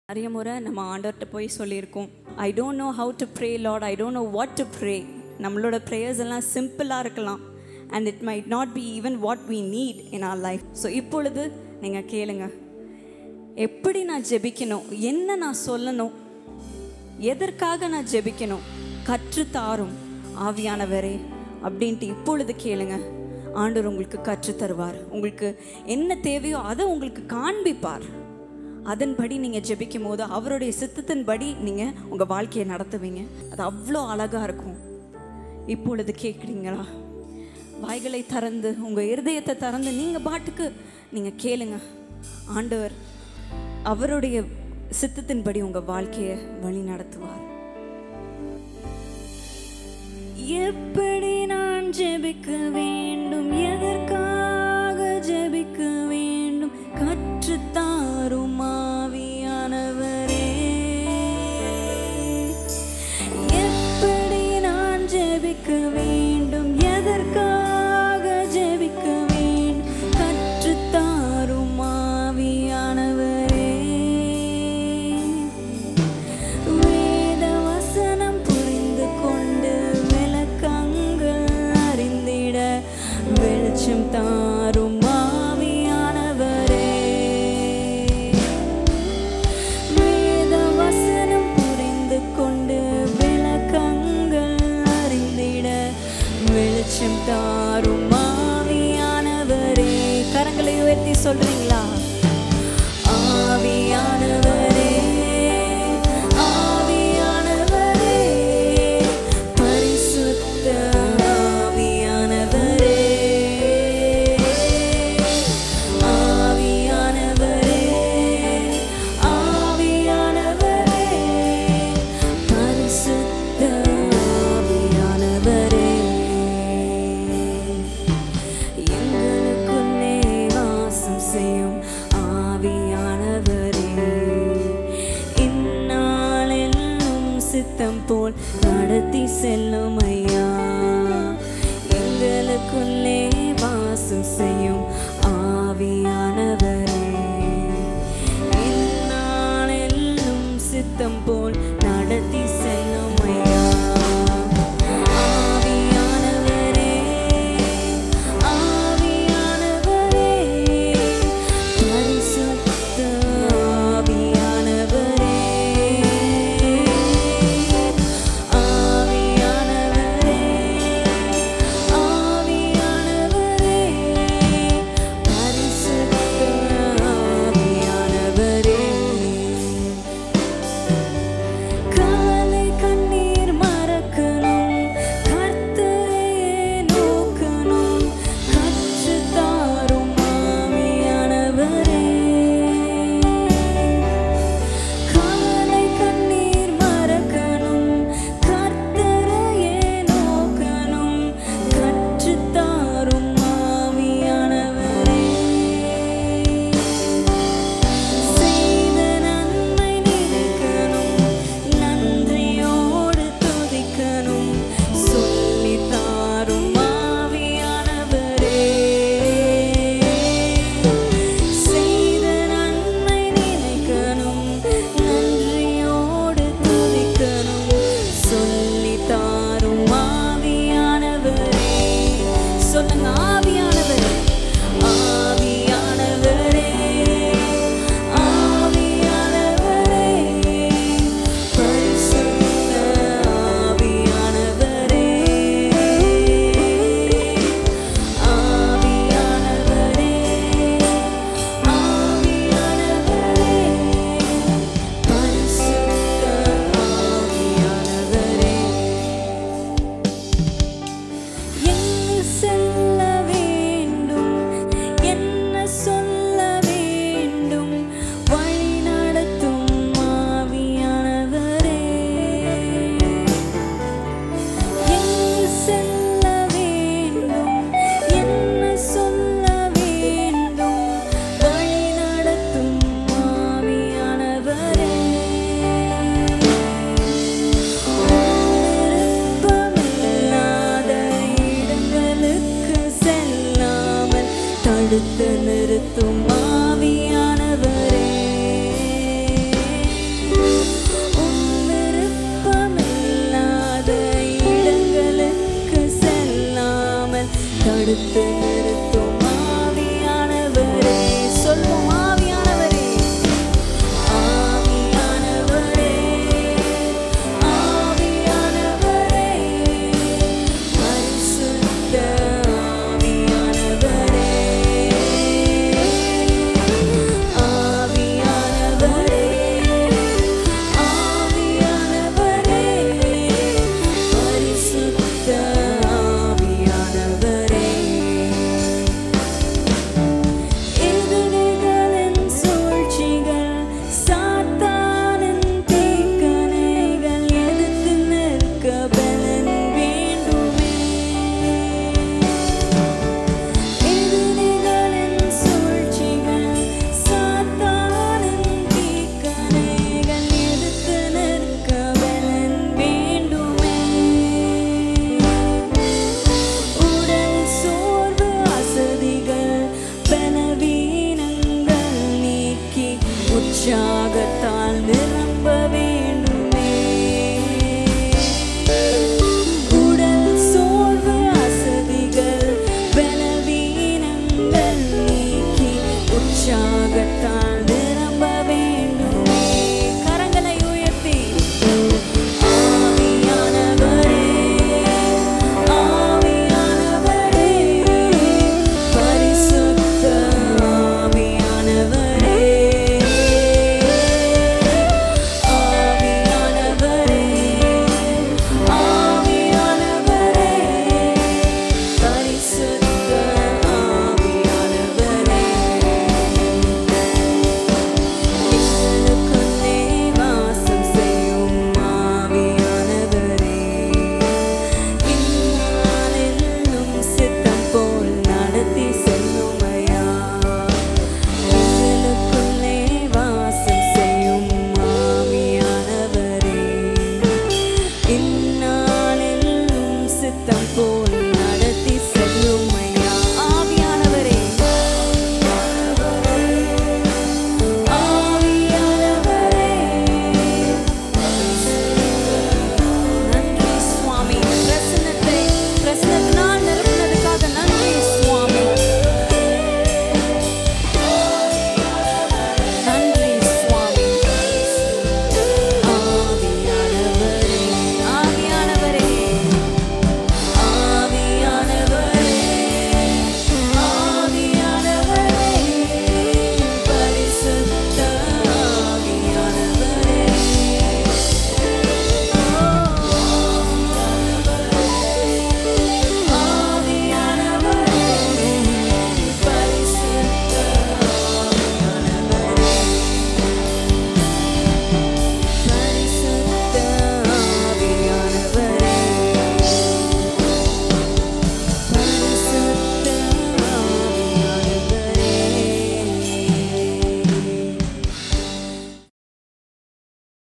நிறைய முறை நம்ம ஆண்டவர்கிட்ட போய் சொல்லியிருக்கோம் I don't know how to pray Lord I don't know what to pray நம்மளோட ப்ரேயர்ஸ் எல்லாம் சிம்பிளாக இருக்கலாம் and it might not be even what we need in our life so இப்பொழுது நீங்கள் கேளுங்க எப்படி நான் ஜெபிக்கணும் என்ன நான் சொல்லணும் எதற்காக நான் ஜெபிக்கணும் கற்றுத்தாரும் ஆவியானவரே அப்படின்ட்டு இப்பொழுது கேளுங்க ஆண்டவர் உங்களுக்கு கற்றுத் தருவார் உங்களுக்கு என்ன தேவையோ அதை உங்களுக்கு காண்பிப்பார் அதன்படி நீங்கள் ஜெபிக்கும் போது அவருடைய சித்தத்தின்படி நீங்கள் உங்கள் வாழ்க்கையை நடத்துவீங்க அது அவ்வளோ அழகாக இருக்கும் இப்பொழுது கேட்குறீங்களா வாய்களை திறந்து உங்கள் இருதயத்தை திறந்து நீங்கள் பாட்டுக்கு நீங்கள் கேளுங்க ஆண்டவர் அவருடைய சித்தத்தின்படி உங்கள் வாழ்க்கையை வழி நடத்துவார் எப்படி நான் ஜெபிக்க வேண்டும் எதற்காக ஜெபிக்க வேண்டும் கற்றுத்தாரும் ஆவியானவரே எப்படி நான் ஜெபிக்க வேண்டும் எதற்காக ஜெபிக்க வேண்டும் கற்றுத்தாரும் ஆவியானவரே வேத வசனம் புரிந்து கொண்டு விளக்கங்கள் அறிந்திட வெளிச்சம் தாரும் ஆவியானவரே வேத வசனம் புரிந்து கொண்டு விளக்கங்கள் அறிந்திட வெளிச்சம் தாரும் ஆவியானவரே கரங்களை உயர்த்தி சொல்றீங்களா ஆவியானவரே ஆவியானவரே பரிசுத்த ஆவியானவரே ஆவியானவரே ஆவியானவரே பரிசுத்த ஆவியானவரே எங்களுக்குள்ளே வாசம் செய்யும் ஆவியானவரே இந்நாளெல்லாம் சித்தம் போல் நடத்தி செல்லும் ஐயா எங்களுக்குள்ளே வாசம் செய்யும் ஆவியானவரே இந்நாளெல்லாம் சித்தம் போல் நடத்தி செல்லும் ஐயா ஆவியானவரே ஆவியானவரே பரிசுத்த ஆவியானவரே ஆவியானவரே ஆவியானவரே பரிசுத்த ஆவியானவரே காலை கண்ணீர் மறக்கணும் கர்த்தரையே நோக்கணும் கற்றுத்தாரும் ஆவியானவரே காலை கண்ணீர் மறக்கணும் கர்த்தரையே நோக்கணும் கற்றுத்தாரும் ஆவியானவரே செய்த நன்மை நினைக்கணும் நன்றியோடு துதிக்கணும் சொல்லி தாரும் ஆவியானவரே செய்த நன்மை நினைக்கணும் நன்றியோடு துதிக்கணும் சொல்லி தாரும் ஆவியானவரே சொல்லுங்க ஆவியானவரே ஆவியானவரே ஆவியானவரே பரிசுத்த ஆவியானவரே ஆவியானவரே ஆவியானவரே பரிசுத்த ஆவியானவரே எங்கு செல்ல வேண்டும் என்ன சொல்ல வேண்டும் வழி நடத்தும் ஆவியானவரே எங்கு செல்ல வேண்டும் என்ன சொல்ல வேண்டும் வழி நடத்தும் ஆவியானவரே விருப்பமில்லாத இடங்களுக்கு செல்லாமல் தடுத்து